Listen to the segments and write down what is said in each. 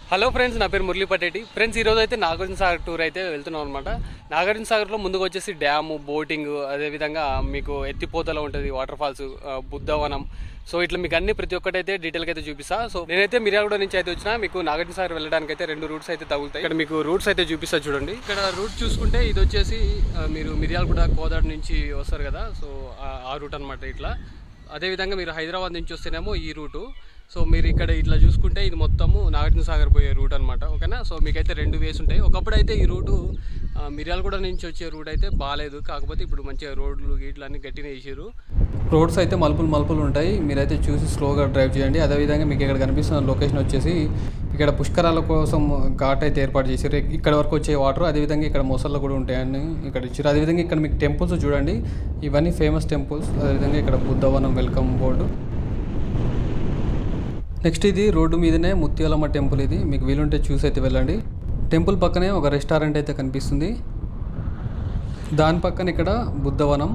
Hello friends నా పేరు Murali పటేటి friends ఈరోజు అయితే నాగార్జున సాగర్ టూర్ అయితే వెళ్తున్నాం అనమాట నాగార్జున సాగర్లో ముందుకు వచ్చేసి డ్యాము బోటింగ్ అదేవిధంగా మీకు ఎత్తిపోతలో ఉంటుంది వాటర్ ఫాల్స్ ఆ, బుద్ధవనం సో ఇట్లా మీకు అన్ని ప్రతి ఒక్కటైతే డీటెయిల్గా అయితే చూపిస్తా సో నేనైతే మిర్యాలగూడ నుంచి అయితే వచ్చినా మీకు నాగార్జున సాగర్ వెళ్ళడానికి అయితే రెండు రూట్స్ అయితే తగులుతాయి ఇక్కడ మీకు రూట్స్ అయితే చూపిస్తా చూడండి ఇక్కడ రూట్ చూసుకుంటే ఇది వచ్చేసి ఆ, మీరు మిర్యాలగూడ కోదాడ నుంచి వస్తారు కదా సో ఆ- ఆ రూట్ అనమాట ఇట్లా అదేవిధంగా మీరు హైదరాబాద్ నుంచి వస్తేనేమో ఈ రూటు సో మీరు ఇక్కడ ఇట్లా చూసుకుంటే ఇది మొత్తము నాగార్జున సాగర్ పోయే రూట్ అనమాట ఓకేనా సో మీకైతే రెండు వేస్ ఉంటాయి ఒకప్పుడు అయితే ఈ రూటు ఆ, మిర్యాలగూడ నుంచి వచ్చే రూట్ అయితే బాగాలేదు కాకపోతే ఇప్పుడు మంచిగా రోడ్లు గీట్లు అన్ని గట్టిగా వేసారు రోడ్స్ అయితే మలుపులు మలుపులు ఉంటాయి మీరైతే చూసి స్లోగా డ్రైవ్ చేయండి అదేవిధంగా మీకు ఇక్కడ కనిపిస్తున్న లొకేషన్ వచ్చేసి ఇక్కడ పుష్కరాల కోసం ఘాట్ అయితే ఏర్పాటు చేశారు ఇక్కడ వరకు వచ్చే వాటర్ అదేవిధంగా ఇక్కడ మొసళ్ళు కూడా ఉంటాయని ఇక్కడ ఇచ్చారు అదేవిధంగా ఇక్కడ మీకు టెంపుల్స్ చూడండి ఇవన్నీ ఫేమస్ టెంపుల్స్ అదేవిధంగా ఇక్కడ బుద్ధవనం వెల్కమ్ బోర్డు నెక్స్ట్ ఇది రోడ్డు మీదనే ముత్యాలమ్మ టెంపుల్ ఇది మీకు వీలుంటే చూసి అయితే వెళ్ళండి టెంపుల్ పక్కనే ఒక రెస్టారెంట్ అయితే కనిపిస్తుంది దాని పక్కన ఇక్కడ బుద్ధవనం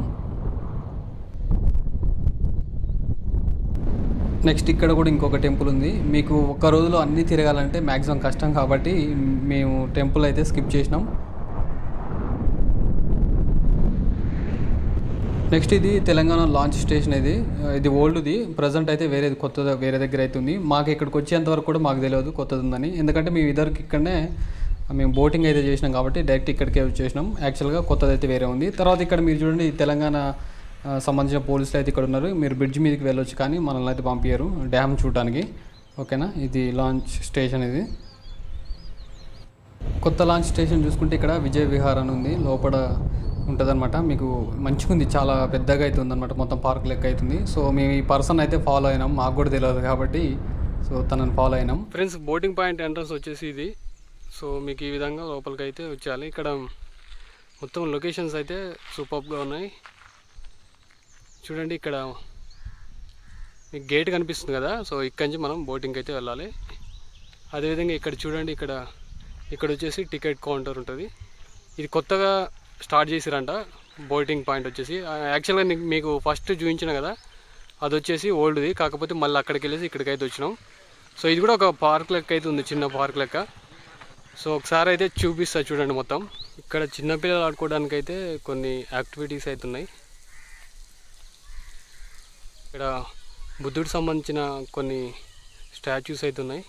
నెక్స్ట్ ఇక్కడ కూడా ఇంకొక టెంపుల్ ఉంది మీకు ఒక్క రోజులో అన్నీ తిరగాలంటే మ్యాక్సిమం కష్టం కాబట్టి మేము టెంపుల్ అయితే స్కిప్ చేసినాం నెక్స్ట్ ఇది తెలంగాణ లాంచ్ స్టేషన్ ఇది ఇది ఓల్డ్ది ప్రజెంట్ అయితే వేరే కొత్త వేరే దగ్గర అయితే ఉంది మాకు ఇక్కడికి వచ్చేంత వరకు కూడా మాకు తెలియదు కొత్తది ఉందని ఎందుకంటే మేము ఇద్దరికి ఇక్కడనే మేము బోటింగ్ అయితే చేసినాం కాబట్టి డైరెక్ట్ ఇక్కడికే వచ్చేసినాం యాక్చువల్గా కొత్తది అయితే వేరే ఉంది తర్వాత ఇక్కడ మీరు చూడండి ఈ తెలంగాణ ఆ, సంబంధించిన పోలీసులు అయితే ఇక్కడ ఉన్నారు మీరు బ్రిడ్జ్ మీదకి వెళ్ళొచ్చు కానీ మనల్ని అయితే పంపించారు డ్యామ్ చూడడానికి ఓకేనా ఇది లాంచ్ స్టేషన్ ఇది కొత్త లాంచ్ స్టేషన్ చూసుకుంటే ఇక్కడ విజయ విహార్ అని ఉంది లోపల ఉంటుందన్నమాట మీకు మంచిగా ఉంది చాలా పెద్దగా అయితే ఉందన్నమాట మొత్తం పార్క్ లెక్క అవుతుంది సో మేము ఈ పర్సన్ అయితే ఫాలో అయినాం మాకు కూడా తెలియదు కాబట్టి సో తనని ఫాలో అయినాం ఫ్రెండ్స్ బోటింగ్ పాయింట్ ఎంట్రన్స్ వచ్చేసి ఇది సో మీకు ఈ విధంగా లోపలికి అయితే వచ్చేయాలి ఇక్కడ మొత్తం లొకేషన్స్ అయితే సూపర్గా ఉన్నాయి చూడండి ఇక్కడ మీకు గేట్ కనిపిస్తుంది కదా సో ఇక్కడి నుంచి మనం బోటింగ్కి అయితే వెళ్ళాలి అదేవిధంగా ఇక్కడ చూడండి ఇక్కడ ఇక్కడ వచ్చేసి టికెట్ కౌంటర్ ఉంటుంది ఇది కొత్తగా స్టార్ట్ చేసిరంట బోటింగ్ పాయింట్ వచ్చేసి ఆ, యాక్చువల్గా నీకు- మీకు ఫస్ట్ చూపించిన కదా అది వచ్చేసి ఓల్డ్ది కాకపోతే మళ్ళీ అక్కడికి వెళ్ళేసి ఇక్కడికైతే వచ్చినాం సో ఇది కూడా ఒక పార్క్ లెక్క అయితే ఉంది చిన్న పార్క్ లెక్క సో ఒకసారి అయితే చూపిస్తా చూడండి మొత్తం ఇక్కడ చిన్నపిల్లలు ఆడుకోవడానికి అయితే కొన్ని యాక్టివిటీస్ అయితే ఉన్నాయి ఇక్కడ బుద్ధుడికి సంబంధించిన కొన్ని స్టాచ్యూస్ అయితే ఉన్నాయి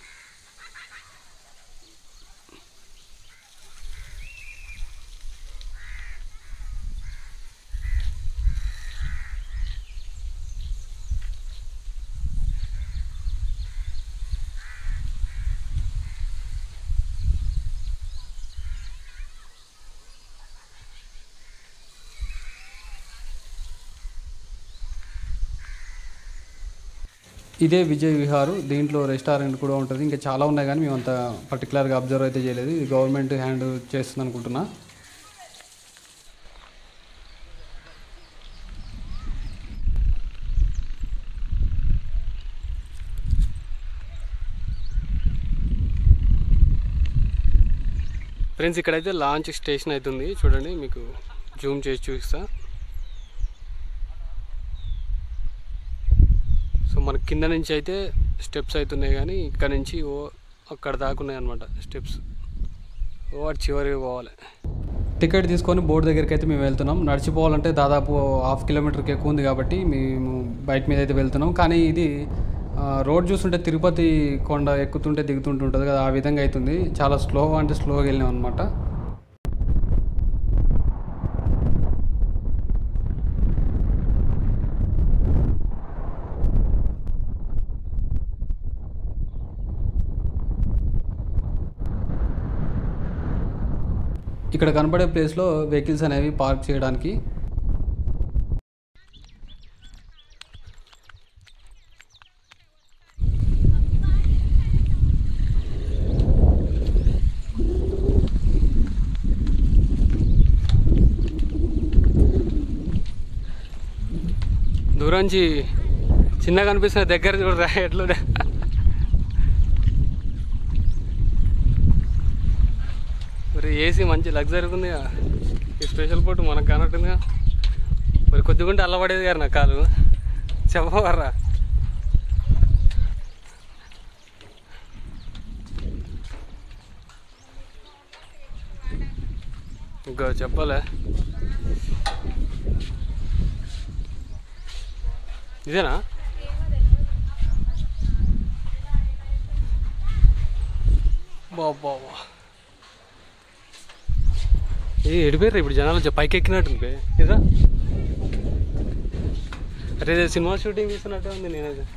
ఇదే విజయ్ విహార్ దీంట్లో రెస్టారెంట్ కూడా ఉంటుంది ఇంకా చాలా ఉన్నాయి కానీ మేము అంత పర్టికులర్గా అబ్జర్వ్ అయితే చేయలేదు ఇది గవర్నమెంట్ హ్యాండ్ చేస్తుంది అనుకుంటున్నా ఫ్రెండ్స్ ఇక్కడైతే లాంచ్ స్టేషన్ అవుతుంది చూడండి మీకు జూమ్ చేసి చూపిస్తా సో మన కింద నుంచి అయితే స్టెప్స్ అవుతున్నాయి కానీ ఇక్కడ నుంచి ఓ అక్కడ దాకా ఉన్నాయి అనమాట స్టెప్స్ ఓ అటు చివరికి పోవాలి టికెట్ తీసుకొని బోర్డు దగ్గరికి అయితే మేము వెళ్తున్నాం నడిచిపోవాలంటే దాదాపు హాఫ్ కిలోమీటర్కి ఎక్కువ ఉంది కాబట్టి మేము బైక్ మీద అయితే వెళ్తున్నాం కానీ ఇది ఆ, రోడ్ చూస్తుంటే తిరుపతి కొండ ఎక్కుతుంటే దిగుతుంటే ఉంటుంది కదా ఆ విధంగా అవుతుంది చాలా స్లోగా అంటే స్లోగా వెళ్ళినాం అనమాట ఇక్కడ కనబడే ప్లేస్లో వెహికల్స్ అనేవి పార్క్ చేయడానికి దూరం నుంచి చిన్నగా అనిపిస్తుంది దగ్గర చూడరా ఎట్లుండే మరి ఏసీ మంచి లగ్జరీ ఉందిగా ఈ స్పెషల్ పోటు మనకు కనట్టుందిగా మరి కొద్దిగా ఉంటే అల్లబడేది గారు నా కాలు చెప్పవర్రా ఇంకా చెప్పలే ఇదేనా బాబా ఏ ఎడిపోయారు ఇప్పుడు జనాలు జ- పైకి ఎక్కినట్టు బే ఇదా అరే ఇదే సినిమా షూటింగ్ తీస్తున్నట్టే ఉంది నేనైతే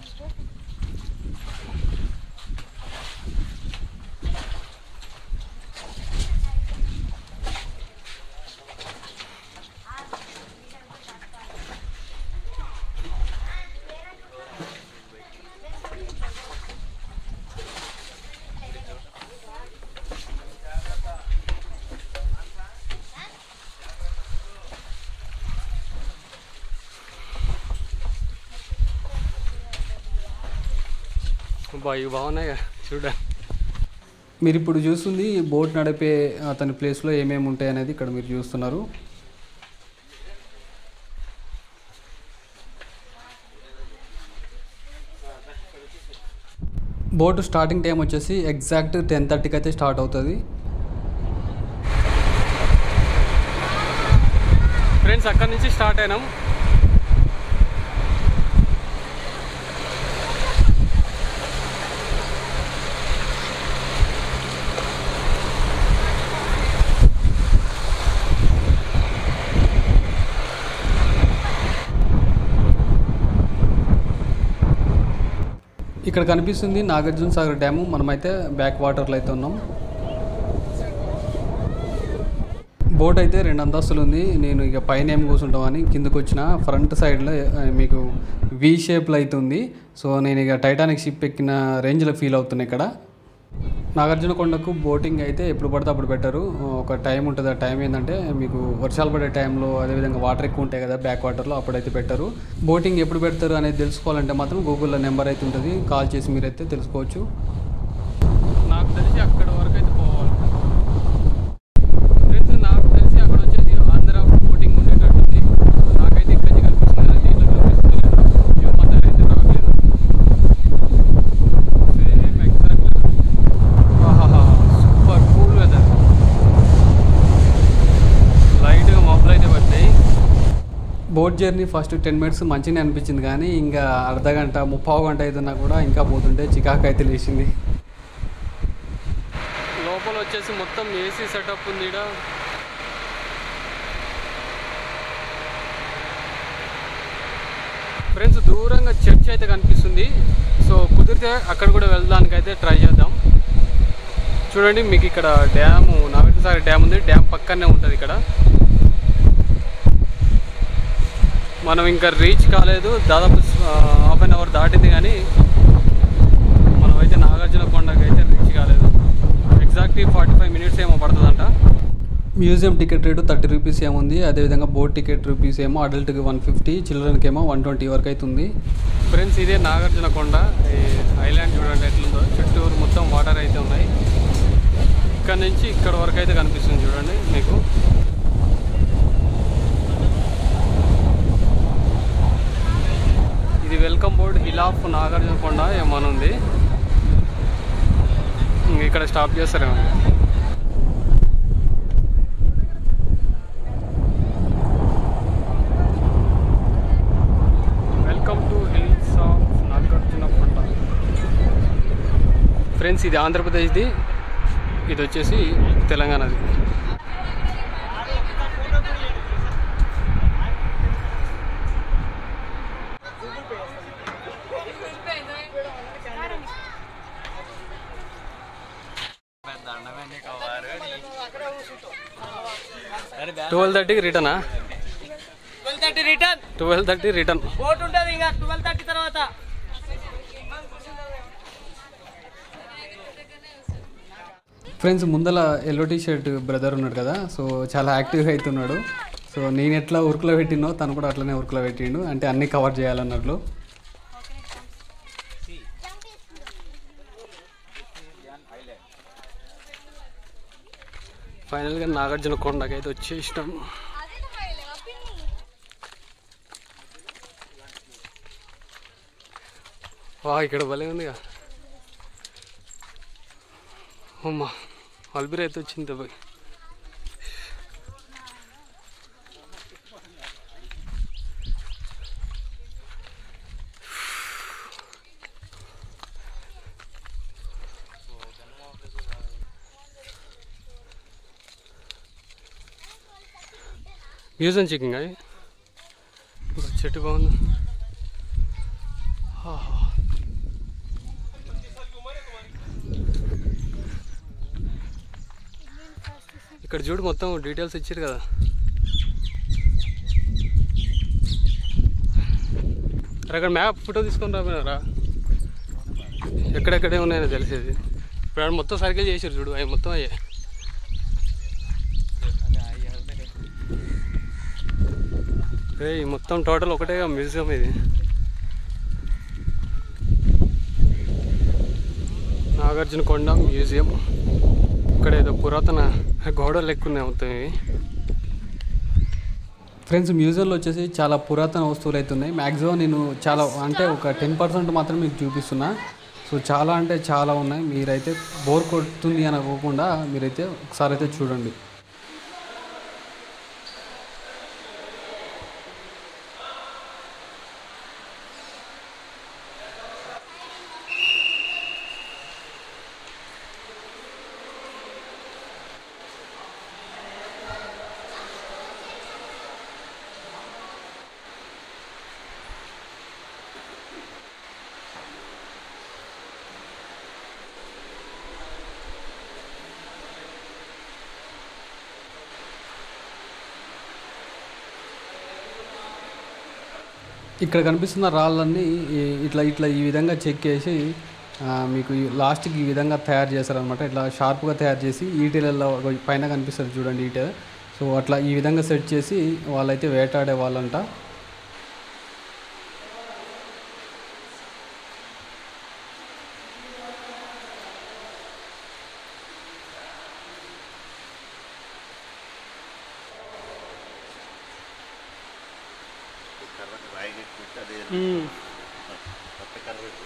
బా ఇవి బాగున్నాయి కదా చూడండి మీరు ఇప్పుడు చూస్తుంది బోట్ నడిపే అతని ప్లేస్లో ఏమేమి ఉంటాయి అనేది ఇక్కడ మీరు చూస్తున్నారు బోట్ స్టార్టింగ్ టైం వచ్చేసి ఎగ్జాక్ట్ టెన్ థర్టీకి అయితే స్టార్ట్ అవుతుంది ఫ్రెండ్స్ అక్కడి నుంచి స్టార్ట్ అయినాం ఇక్కడ కనిపిస్తుంది నాగార్జున సాగర్ డ్యాము మనమైతే బ్యాక్ వాటర్లో అయితే ఉన్నాం బోట్ అయితే రెండు అంతస్తులు ఉంది నేను ఇక పైన ఏం కూర్చుంటామని కిందకు వచ్చిన ఫ్రంట్ సైడ్లో ఆ, మీకు వి షేప్లో అయితే ఉంది సో నేను ఇక టైటానిక్ షిప్ ఎక్కిన రేంజ్లో ఫీల్ అవుతున్నా ఇక్కడ నాగార్జున కొండకు బోటింగ్ అయితే ఎప్పుడు పడితే అప్పుడు పెట్టరు ఒక టైం ఉంటుంది ఆ టైం ఏంటంటే మీకు వర్షాలు పడే టైంలో అదేవిధంగా వాటర్ ఎక్కువ ఉంటాయి కదా బ్యాక్ వాటర్లో అప్పుడైతే పెట్టరు బోటింగ్ ఎప్పుడు పెడతారు అనేది తెలుసుకోవాలంటే మాత్రం గూగుల్లో నెంబర్ అయితే ఉంటుంది కాల్ చేసి మీరైతే తెలుసుకోవచ్చు నాకు తెలిసి అక్కడ వరకు అయితే పోవాలి ఫ్రెండ్స్ నాకు తెలిసి అక్కడ వచ్చేసి ఆంధ్ర బోటింగ్ ఉండేటట్టుంది నాకైతే ఇక్కడ నుంచి కనిపిస్తుంది కదా దీంట్లో కనిపిస్తుంది లేదా వ్యూ మాత్రం అయితే రావట్లేదు same exact super cool weather లైట్గా మబ్బులు అయితే పట్టినాయి boat journey first ten minutes మంచిగానే అనిపించింది కానీ ఇంకా అర్ధ గంట ముప్పావు గంట అవుతున్నా కూడా ఇంకా పోతుంటే చికాకు అయితే లేచింది లోపల వచ్చేసి మొత్తం ఏసీ సెటప్ ఉంది ఈడ ఫ్రెండ్స్ దూరంగా చర్చ్ అయితే కనిపిస్తుంది సో కుదిరితే అక్కడ కూడా వెళ్ళడానికి అయితే ట్రై చేద్దాం చూడండి మీకు ఇక్కడ డ్యాము నాగార్జునసాగర్ డ్యామ్ ఉంది డ్యామ్ పక్కనే ఉంటుంది ఇక్కడ మనం ఇంకా రీచ్ కాలేదు దాదాపు హాఫ్ అన్ అవర్ దాటింది కానీ మనం అయితే నాగార్జున కొండకి అయితే రీచ్ కాలేదు ఎగ్జాక్ట్లీ ఫార్టీ ఫైవ్ మినిట్స్ ఏమో పడుతుందంట museum ticket rate thirty rupees ఏముంది అదేవిధంగా బోట్ టికెట్ రూపీస్ ఏమో అడల్ట్కి వన్ ఫిఫ్టీ చిల్డ్రన్కి ఏమో వన్ ట్వంటీ వరకు అవుతుంది ఫ్రెండ్స్ ఇదే నాగార్జున కొండ ఈ ఐలాండ్ చూడండి ఎట్లుందో చుట్టూరు మొత్తం వాటర్ అయితే ఉన్నాయి ఇక్కడ నుంచి ఇక్కడ వరకు అయితే కనిపిస్తుంది చూడండి మీకు ఇది welcome board hill of Nagarjuna Konda ఏమని ఉంది ఇంక ఇక్కడ స్టాప్ చేస్తారేమో welcome to hills of Nagarjuna Konda friends ఇది ఆంధ్రప్రదేశ్ది ఇది వచ్చేసి తెలంగాణది ట్వెల్వ్ థర్టీకి రిటర్నా twelve thirty return twelve thirty return boat ఉంటుంది ఇంకా ట్వెల్వ్ థర్టీ తర్వాత ఫ్రెండ్స్ ముందల ఎల్లో టీ షర్ట్ బ్రదర్ ఉన్నాడు కదా సో చాలా యాక్టివ్గా అవుతున్నాడు సో నేను ఎట్లా ఉరుకులో పెట్టినో తను కూడా అట్లనే ఉరుకులో పెట్టిండు అంటే అన్నీ కవర్ చేయాలన్నట్లు ఫైనల్గా నాగార్జున కొండకి అయితే వచ్చేసినాం వా ఇక్కడ భలే ఉందిగా అమ్మా అల్బిరి అయితే వచ్చింది పోయి మ్యూజియం చెకింగ్ అది ఇంకా చెట్టు బాగుంది ఆహా. ఇక్కడ చూడు మొత్తం డీటెయిల్స్ ఇచ్చారు కదా అరే అక్కడ మ్యాప్ ఫోటో తీసుకొని రాపోయినారా ఎక్కడెక్కడే ఉన్నాయో తెలిసేది ఇప్పుడు ఆడ మొత్తం సర్కిల్ చేసారు చూడు అవి మొత్తం అయ్యాయి ఏయ్ మొత్తం టోటల్ ఒకటే మ్యూజియం ఇది నాగార్జున కొండ మ్యూజియం ఇక్కడ ఏదో పురాతన గోడలు లెక్క ఉన్నాయి మొత్తం ఇవి ఫ్రెండ్స్ మ్యూజియంలో వచ్చేసి చాలా పురాతన వస్తువులు అయితే ఉన్నాయి మ్యాక్సిమం నేను చాలా అంటే ఒక టెన్ పర్సెంట్ మాత్రం మీకు చూపిస్తున్నా సో చాలా అంటే చాలా ఉన్నాయి మీరైతే బోర్ కొడుతుంది అని అనుకోకుండా మీరైతే ఒకసారి అయితే చూడండి ఇక్కడ కనిపిస్తున్న రాళ్ళన్నీ ఈ- ఇట్లా ఇట్లా ఈ విధంగా చెక్ చేసి ఆ, మీకు ఈ లాస్ట్కి ఈ విధంగా తయారు చేస్తారనమాట ఇట్లా షార్ప్గా తయారు చేసి ఈటెలలో పైన కనిపిస్తుంది చూడండి ఈటె సో అట్లా ఈ విధంగా సెట్ చేసి వాళ్ళైతే వేటాడే వాళ్ళంట కర్రకు రాయి పెట్టి అదే మ్మ్. కొత్త కర్ర పెట్టి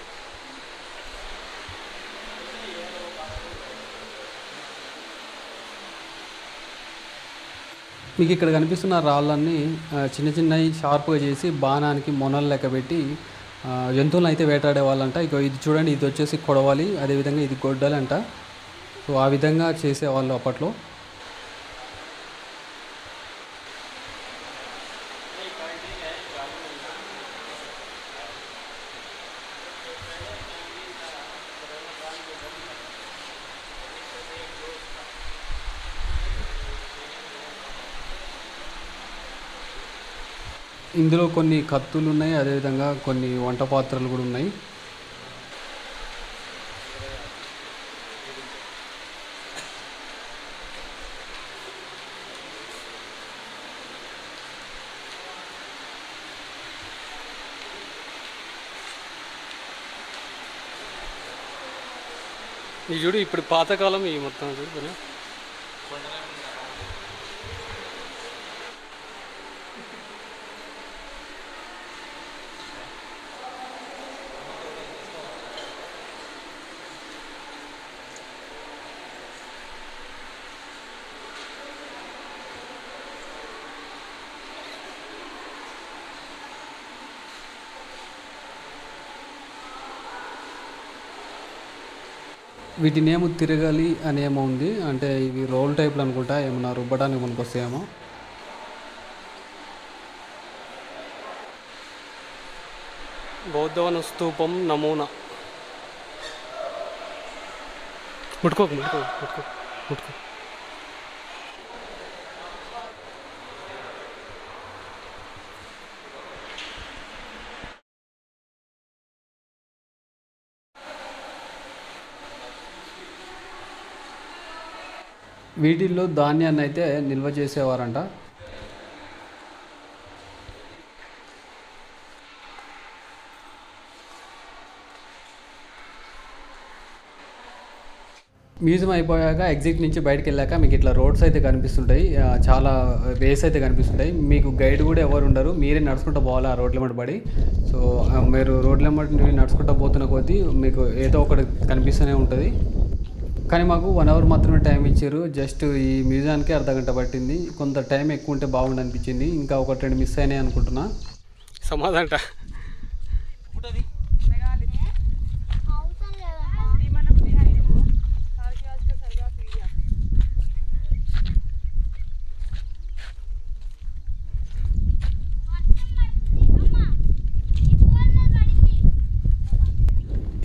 మీకు ఇక్కడ కనిపిస్తున్న రాళ్ళన్నీ ఆ, చిన్న చిన్నవి షార్ప్గా చేసి బాణానికి మొనలు లెక్క పెట్టి ఆ, జంతువులను అయితే వేటాడే వాళ్ళంట ఇక ఇది చూడండి ఇది వచ్చేసి కొడవాలి అదేవిధంగా ఇది గొడ్డలి అంట సో ఆ విధంగా చేసేవాళ్ళు అప్పట్లో ఇందులో కొన్ని కత్తులు ఉన్నాయి అదేవిధంగా కొన్ని వంట పాత్రలు కూడా ఉన్నాయి ఈ చూడు ఇప్పుడు పాతకాలం ఈ మొత్తం చూడు కొంచెం. వీటిని ఏమో తిరగాలి అని ఏమో ఉంది అంటే ఇవి రోల్ టైప్లు అనుకుంటా ఏమన్నా రుబ్బడానికి మనకు వస్తాయేమో బౌద్ధవన స్తూపం నమూనా ముట్టుకోకు ముట్టుకో ముట్టుకో ముట్టుకో వీటిల్లో ధాన్యాన్ని అయితే నిల్వ చేసేవారంట మ్యూజియం అయిపోయాక ఎగ్జిట్ నుంచి బయటకు వెళ్ళాక మీకు ఇట్లా రోడ్స్ అయితే కనిపిస్తుంటాయి ఆ, చాలా వేస్ అయితే కనిపిస్తుంటాయి మీకు గైడ్ కూడా ఎవరు ఉండరు మీరే నడుచుకుంటూ పోవాలి ఆ రోడ్ల వెంబడి పడి సో ఆ, మీరు రోడ్ల వెంబడి నడుచుకుంటూ పోతున్న కొద్దీ మీకు ఏదో ఒకటి కనిపిస్తూనే ఉంటుంది కానీ మాకు వన్ అవర్ మాత్రమే టైం ఇచ్చారు జస్ట్ ఈ మ్యూజియానికి అర్ధ గంట పట్టింది కొంత టైం ఎక్కువ ఉంటే బాగుండు అనిపించింది ఇంకా ఒకటి రెండు మిస్ అయినాయి అనుకుంటున్నా సమాధంట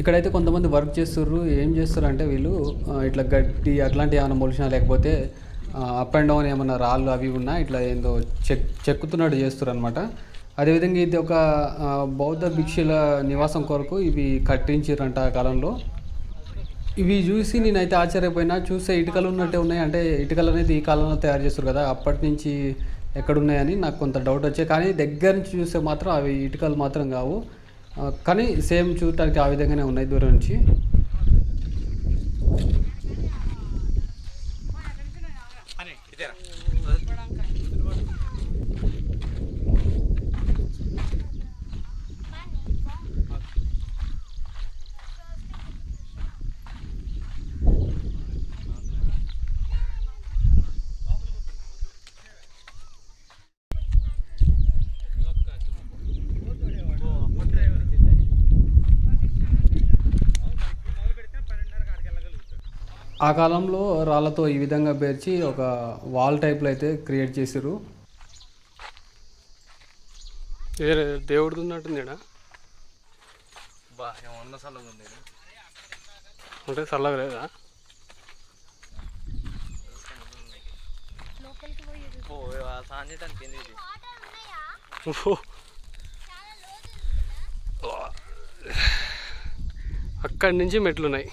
ఇక్కడైతే కొంతమంది వర్క్ చేస్తుర్రు ఏం చేస్తారు అంటే వీళ్ళు ఆ, ఇట్లా గడ్డి అట్లాంటివి ఏమైనా మొలిచినా లేకపోతే అప్ అండ్ డౌన్ ఏమైనా రాళ్ళు అవి ఉన్నా ఇట్లా ఏందో చెక్ చెక్కుతున్నట్టు చేస్తారు అనమాట అదేవిధంగా ఇది ఒక ఆ, బౌద్ధ భిక్షుల నివాసం కొరకు ఇవి కట్టించారంట ఆ కాలంలో ఇవి చూసి నేనైతే ఆశ్చర్యపోయినా చూస్తే ఇటుకలు ఉన్నట్టే ఉన్నాయి అంటే ఇటుకలు అనేది ఈ కాలంలో తయారు చేస్తారు కదా అప్పటి నుంచి ఎక్కడున్నాయని నాకు కొంత డౌట్ వచ్చాయి కానీ దగ్గర నుంచి చూస్తే మాత్రం అవి ఇటుకలు మాత్రం కావు ఆ, కానీ సేమ్ చూడటానికి ఆ విధంగానే ఉన్నాయి దూరం నుంచి ఆ కాలంలో రాళ్ళతో ఈ విధంగా పేర్చి ఒక వాల్ టైప్లో అయితే క్రియేట్ చేసారు ఏ దేవుడిది ఉన్నట్టుంది ఈడ. బా ఏమన్నా సల్లగా ఉంది అంటే చల్లగా లేదా ఓ సాన్ చేయడానికి ఏంది ఇది ఓహో. అక్కడి నుంచి మెట్లు ఉన్నాయి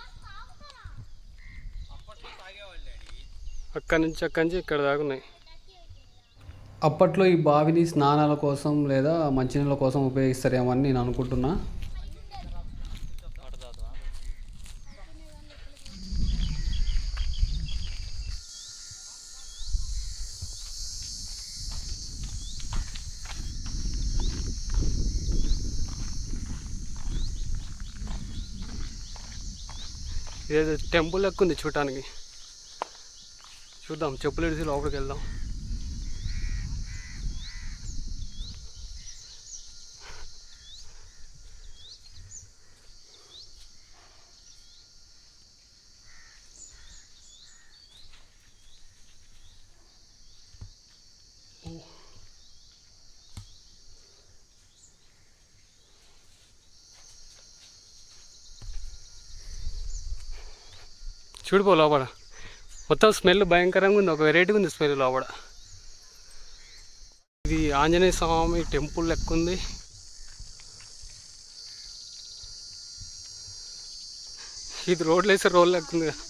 అక్కడి నుంచి అక్కడి నుంచి ఇక్కడ దాకా ఉన్నాయి అప్పట్లో ఈ బావిని స్నానాల కోసం లేదా మంచినీళ్ళ కోసం ఉపయోగిస్తారేమో అని నేను అనుకుంటున్నా ఏదో టెంపుల్ లెక్క ఉంది చూడటానికి చూద్దాం చెప్పులు ఇడిసి లోపలికి వెళ్దాం చూడిపో లోపల మొత్తం స్మెల్ భయంకరంగా ఉంది ఒక వెరైటీగా ఉంది స్మెల్ లోపల ఇది ఆంజనేయ స్వామి టెంపుల్ లెక్క ఉంది ఇది రోడ్లు వేసే రోడ్ లెక్క ఉంది కదా.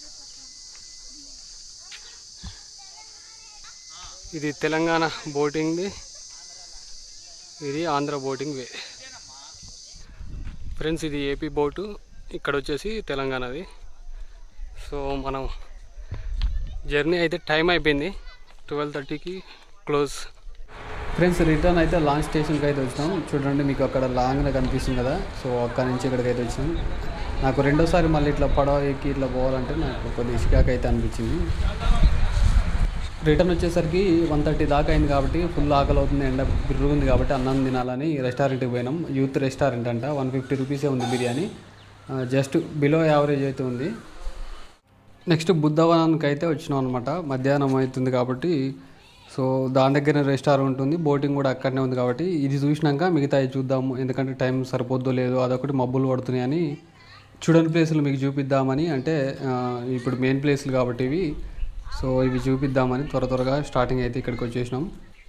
ఇది తెలంగాణ బోటింగ్ది ఇది ఆంధ్ర బోటింగ్ వే ఫ్రెండ్స్ ఇది ఏపీ బోటు ఇక్కడ వచ్చేసి తెలంగాణది సో మనం జర్నీ అయితే టైం అయిపోయింది ట్వెల్వ్ థర్టీకి క్లోజ్ ఫ్రెండ్స్ రిటర్న్ అయితే లాంచ్ స్టేషన్కి అయితే వచ్చినాం చూడండి మీకు అక్కడ లాంగ్గా కనిపిస్తుంది కదా సో అక్కడ నుంచి ఇక్కడికి అయితే వచ్చినాం నాకు రెండోసారి మళ్ళీ ఇట్లా పడవ ఎక్కి ఇట్లా పోవాలంటే నాకు కొద్దిగా ఇసుకాక అయితే అనిపించింది రిటర్న్ వచ్చేసరికి వన్ థర్టీ దాకా అయింది కాబట్టి ఫుల్ ఆకలి అవుతుంది ఎండ బిర్రుగా ఉంది కాబట్టి అన్నం తినాలని రెస్టారెంట్కి పోయినాం యూత్ రెస్టారెంట్ అంట వన్ ఫిఫ్టీ రూపీసే ఉంది బిర్యానీ జస్ట్ బిలో యావరేజ్ అయితే ఉంది నెక్స్ట్ బుద్ధవనానికి అయితే వచ్చినాం అనమాట మధ్యాహ్నం అవుతుంది కాబట్టి సో దాని దగ్గర రెస్టారెంట్ ఉంది బోటింగ్ కూడా అక్కడనే ఉంది కాబట్టి ఇది చూసినాక మిగతా చూద్దాము ఎందుకంటే టైం సరిపోద్దో లేదో అదొకటి మబ్బులు పడుతున్నాయి అని చూడని ప్లేసులు మీకు చూపిద్దామని అంటే ఆ, ఇప్పుడు మెయిన్ ప్లేసులు కాబట్టి ఇవి సో ఇవి చూపిద్దామని త్వర త్వరగా స్టార్టింగ్ అయితే ఇక్కడికి వచ్చేసినాం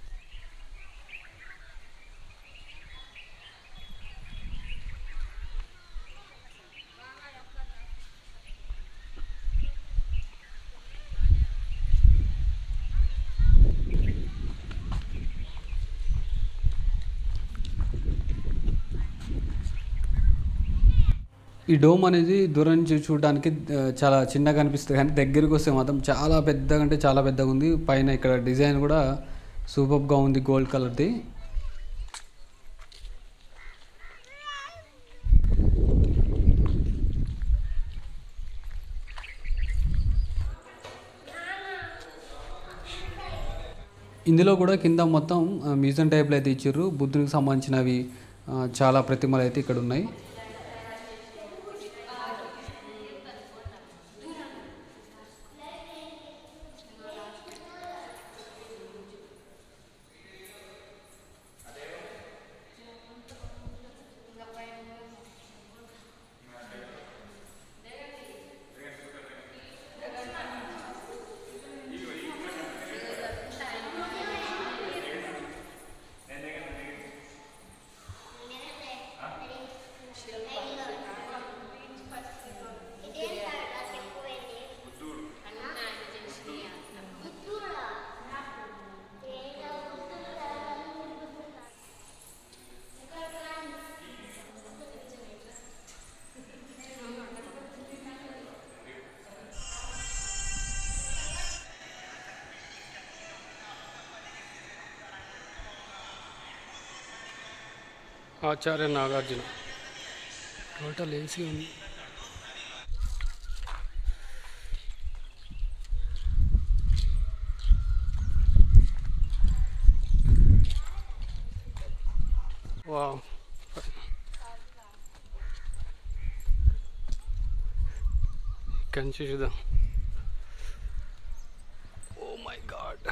ఈ డోమ్ అనేది దూరం నుంచి చూడడానికి ఆ, చాలా చిన్నగా అనిపిస్తుంది కానీ దగ్గరికి వస్తే మాత్రం చాలా పెద్దగా అంటే చాలా పెద్దగా ఉంది పైన ఇక్కడ డిజైన్ కూడా సూపర్గా ఉంది గోల్డ్ కలర్ది ఇందులో కూడా కింద మొత్తం ఆ, మ్యూజియం టైప్లో అయితే ఇచ్చారు బుద్ధునికి సంబంధించినవి ఆ, చాలా ప్రతిమలు అయితే ఇక్కడ ఉన్నాయి ఆచార్య నాగార్జున టోటల్ ఏసీ ఉంది వావ్ ఇక్కడి నుంచి చూద్దాం ఓ మై గాడ్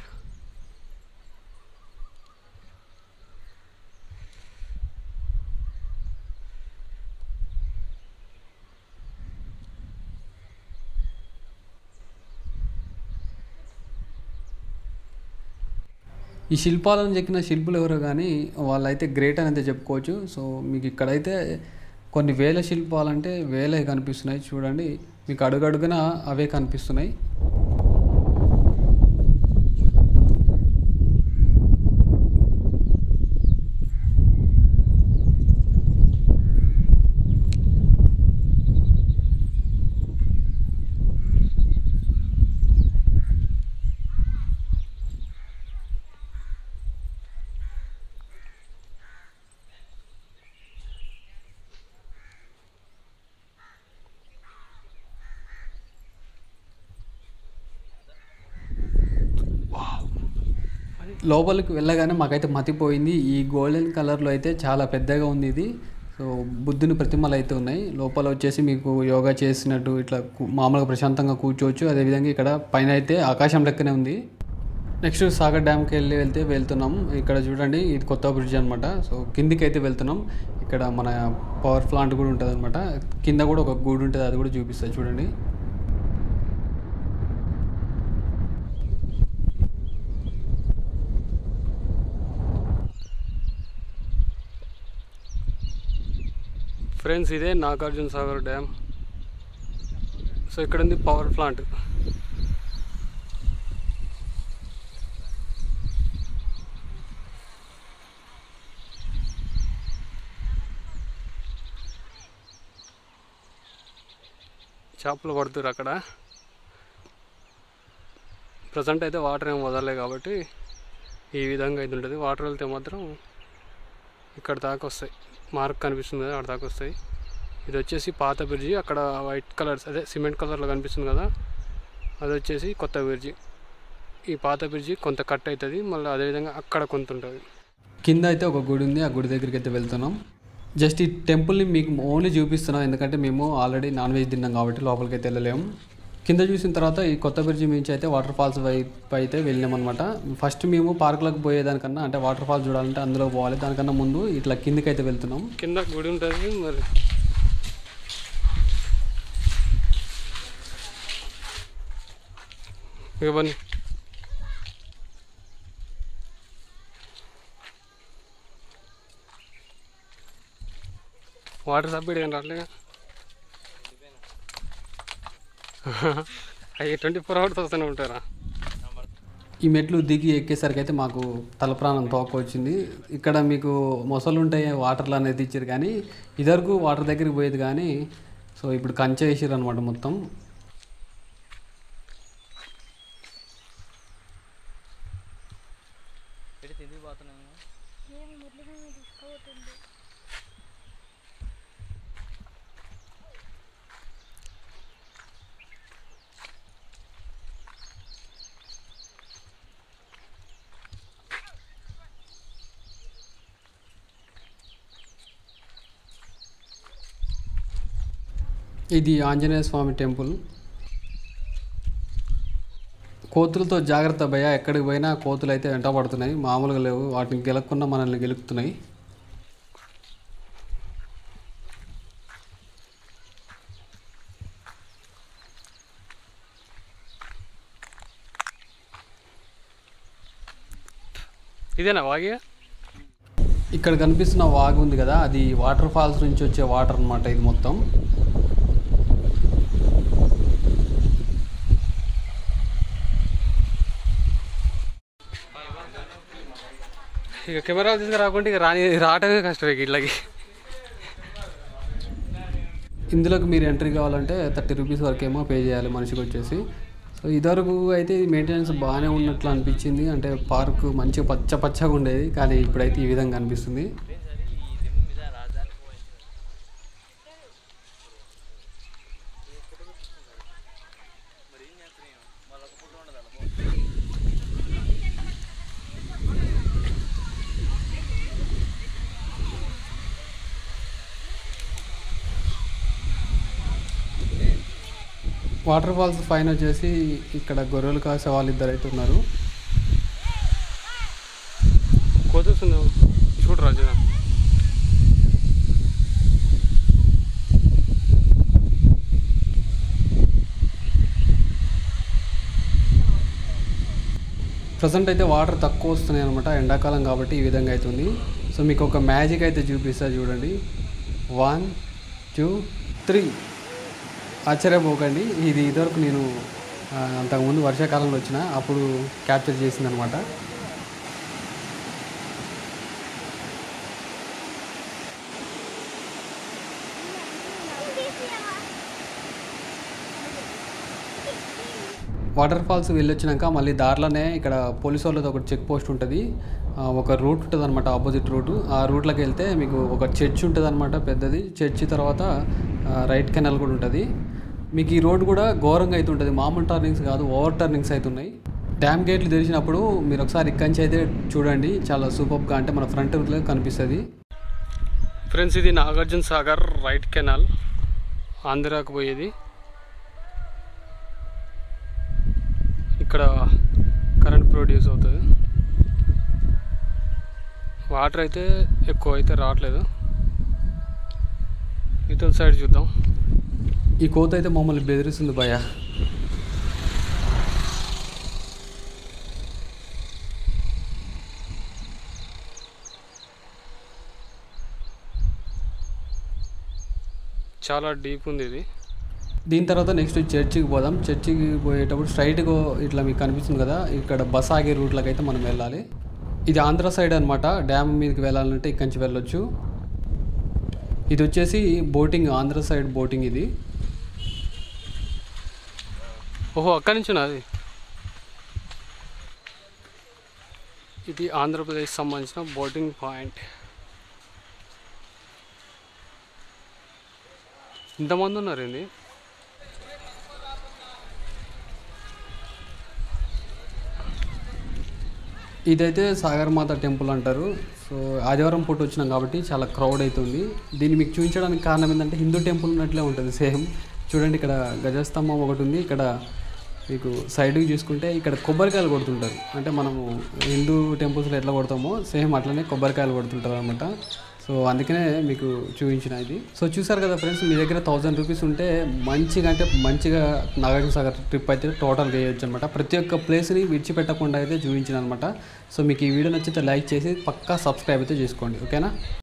ఈ శిల్పాలను చెక్కిన శిల్పులు ఎవరో కానీ వాళ్ళైతే గ్రేట్ అని అయితే చెప్పుకోవచ్చు సో మీకు ఇక్కడైతే కొన్ని వేల శిల్పాలంటే వేలే కనిపిస్తున్నాయి చూడండి మీకు అడుగడుగున అవే కనిపిస్తున్నాయి లోపలికి వెళ్ళగానే మాకైతే మతిపోయింది ఈ గోల్డెన్ కలర్లో అయితే చాలా పెద్దగా ఉంది ఇది సో బుద్ధుని ప్రతిమలు అయితే ఉన్నాయి లోపల వచ్చేసి మీకు యోగా చేసినట్టు ఇట్లా కు- మామూలుగా ప్రశాంతంగా కూర్చోవచ్చు అదేవిధంగా ఇక్కడ పైన అయితే ఆకాశం లెక్కనే ఉంది నెక్స్ట్ సాగర్ డ్యామ్కి వెళ్ళి వెళ్తే వెళ్తున్నాం ఇక్కడ చూడండి ఇది కొత్త బ్రిడ్జ్ అనమాట సో కిందికి అయితే వెళ్తున్నాం ఇక్కడ మన పవర్ ప్లాంట్ కూడా ఉంటుంది అనమాట కింద కూడా ఒక గూడు ఉంటుంది అది కూడా చూపిస్తుంది చూడండి ఫ్రెండ్స్ ఇదే నాగార్జున సాగర్ డ్యామ్ సో ఇక్కడ ఉంది పవర్ ప్లాంట్ చేపలు పడుతురు అక్కడ ప్రజెంట్ అయితే వాటర్ ఏం వదలలే కాబట్టి ఈ విధంగా అయితే ఉంటుంది వాటర్ వెళ్తే మాత్రం ఇక్కడ దాకా వస్తాయి మార్క్ కనిపిస్తుంది కదా అక్కడ దాకా వస్తాయి ఇది వచ్చేసి పాత బ్రిడ్జి అక్కడ వైట్ కలర్స్ అదే సిమెంట్ కలర్లో కనిపిస్తుంది కదా అది వచ్చేసి కొత్త బ్రిడ్జి ఈ పాత బ్రిడ్జి కొంత కట్ అవుతుంది మళ్ళీ అదేవిధంగా అక్కడ కొంత ఉంటుంది కింద అయితే ఒక గుడి ఉంది ఆ గుడి దగ్గరికి అయితే వెళ్తున్నాం జస్ట్ ఈ టెంపుల్ని మీకు ఓన్లీ చూపిస్తున్నాం ఎందుకంటే మేము ఆల్రెడీ నాన్ వెజ్ తిన్నాం కాబట్టి లోపలికి అయితే వెళ్ళలేము కింద చూసిన తర్వాత ఈ కొత్త బ్రిడ్జి నుంచి అయితే వాటర్ ఫాల్స్ వైపు అయితే వెళ్ళాం అనమాట ఫస్ట్ మేము పార్కులకు పోయేదానికన్నా అంటే వాటర్ ఫాల్స్ చూడాలంటే అందులో పోవాలి దానికన్నా ముందు ఇట్లా కిందకి అయితే వెళ్తున్నాం కింద గుడి ఉంటుంది మరి ఇవన్నీ వాటర్ సబ్సిడీ కానీ రావట్లేగా అవి ట్వంటీ ఫోర్ అవర్స్ వస్తూనే ఉంటారా ఈ మెట్లు దిగి ఎక్కేసరికి అయితే మాకు తలప్రాణం తోక వచ్చింది ఇక్కడ మీకు మొసలు ఉంటాయి వాటర్లు అనేది ఇచ్చారు కానీ ఇదివరకు వాటర్ దగ్గరికి పోయేది కానీ సో ఇప్పుడు కంచె వేసారు అనమాట మొత్తం ఎటు తిరిగి పోతున్నాము ఇది ఆంజనేయ స్వామి టెంపుల్ కోతులతో జాగ్రత్త భయ ఎక్కడికి పోయినా కోతులు అయితే వెంట పడుతున్నాయి మామూలుగా లేవు వాటిని గెలకుండా మనల్ని గెలుపుతున్నాయి ఇదేనా వాగి ఇక్కడ కనిపిస్తున్న వాగు ఉంది కదా అది వాటర్ ఫాల్స్ నుంచి వచ్చే వాటర్ అన్నమాట ఇది మొత్తం ఇక కెమెరా తీసుకురాకుంటే ఇక రాని రావటమే కష్టం ఇక ఇళ్ళకి ఇందులోకి మీరు ఎంట్రీ కావాలంటే థర్టీ రూపీస్ వరకు ఏమో పే చేయాలి మనిషికి వచ్చేసి సో ఇదివరకు అయితే ఇది మెయింటెనెన్స్ బాగానే ఉన్నట్లు అనిపించింది అంటే పార్క్ మంచిగా పచ్చ పచ్చగా ఉండేది కానీ ఇప్పుడైతే ఈ విధంగా అనిపిస్తుంది ఈ వాటర్ ఫాల్స్ పైన వచ్చేసి ఇక్కడ గొర్రెలు కాసే వాళ్ళు ఇద్దరు అయితే ఉన్నారు కోతుస్తుంది చూడు రాజు ప్రజెంట్ అయితే వాటర్ తక్కువ వస్తున్నాయి అనమాట ఎండాకాలం కాబట్టి ఈ విధంగా అవుతుంది సో మీకు ఒక మ్యాజిక్ అయితే చూపిస్తా చూడండి వన్ టూ త్రీ ఆశ్చర్యపోకండి ఇది ఇదివరకు నేను ఆ, అంతకుముందు వర్షాకాలంలో వచ్చిన అప్పుడు క్యాప్చర్ చేసింది అనమాట వాటర్ ఫాల్స్ వెళ్ళొచ్చినాక మళ్ళీ దారిలోనే ఇక్కడ పోలీస్ వాళ్ళది ఒక చెక్ పోస్ట్ ఉంటుంది ఆ, ఒక రూట్ ఉంటుంది అనమాట ఆపోజిట్ రూట్ ఆ రూట్లోకి వెళ్తే మీకు ఒక చర్చ్ ఉంటుంది అనమాట పెద్దది చర్చ్ తర్వాత ఆ, రైట్ కెనాల్ కూడా ఉంటుంది మీకు ఈ రోడ్ కూడా ఘోరంగా అయితే ఉంటుంది మామూలు టర్నింగ్స్ కాదు ఓవర్ టర్నింగ్స్ అవుతున్నాయి డ్యామ్ గేట్లు తెరిచినప్పుడు మీరు ఒకసారి ఇక్కడి నుంచి అయితే చూడండి చాలా సూపర్గా అంటే మన ఫ్రంట్ కనిపిస్తుంది ఫ్రెండ్స్ ఇది నాగార్జున సాగర్ రైట్ కెనాల్ ఆంధ్రాకు పోయేది ఇక్కడ కరెంట్ ప్రొడ్యూస్ అవుతుంది వాటర్ అయితే ఎక్కువ అయితే రావట్లేదు ఇతల సైడ్ చూద్దాం ఈ కోత అయితే మమ్మల్ని బెదిరిస్తుంది భయ చాలా డీప్ ఉంది ఇది దీని తర్వాత నెక్స్ట్ చర్చికి పోదాం చర్చికి పోయేటప్పుడు స్ట్రైట్గా ఇట్లా మీకు కనిపిస్తుంది కదా ఇక్కడ బస్ ఆగే రూట్లకు అయితే మనం వెళ్ళాలి ఇది ఆంధ్ర సైడ్ అనమాట డ్యామ్ మీదకి వెళ్ళాలంటే ఇక్కడి నుంచి వెళ్ళొచ్చు ఇది వచ్చేసి బోటింగ్ ఆంధ్ర సైడ్ బోటింగ్ ఇది ఓహో అక్కడి నుంచి అది ఇది ఆంధ్రప్రదేశ్ సంబంధించిన బోటింగ్ పాయింట్ ఇంతమంది ఉన్నారు ఏంది ఇదైతే సాగరమాత టెంపుల్ అంటారు సో ఆదివారం పూట వచ్చినాం కాబట్టి చాలా క్రౌడ్ అవుతుంది దీన్ని మీకు చూపించడానికి కారణం ఏంటంటే హిందూ టెంపుల్ ఉన్నట్లే ఉంటుంది సేమ్ చూడండి ఇక్కడ గజస్తంభం ఒకటి ఉంది ఇక్కడ మీకు సైడ్కి చూసుకుంటే ఇక్కడ కొబ్బరికాయలు కొడుతుంటారు అంటే మనము హిందూ టెంపుల్స్లో ఎట్లా కొడతామో సేమ్ అట్లనే కొబ్బరికాయలు కొడుతుంటారు అనమాట సో అందుకనే మీకు చూపించిన ఇది సో చూసారు కదా ఫ్రెండ్స్ మీ దగ్గర థౌజండ్ రూపీస్ ఉంటే మంచిగా అంటే మంచిగా నాగార్జున సాగర్ ట్రిప్ అయితే టోటల్గా వేయొచ్చు అనమాట ప్రతి ఒక్క ప్లేస్ని విడిచిపెట్టకుండా అయితే చూపించిన అనమాట సో మీకు ఈ వీడియో నచ్చితే లైక్ చేసి పక్కా సబ్స్క్రైబ్ అయితే చేసుకోండి ఓకేనా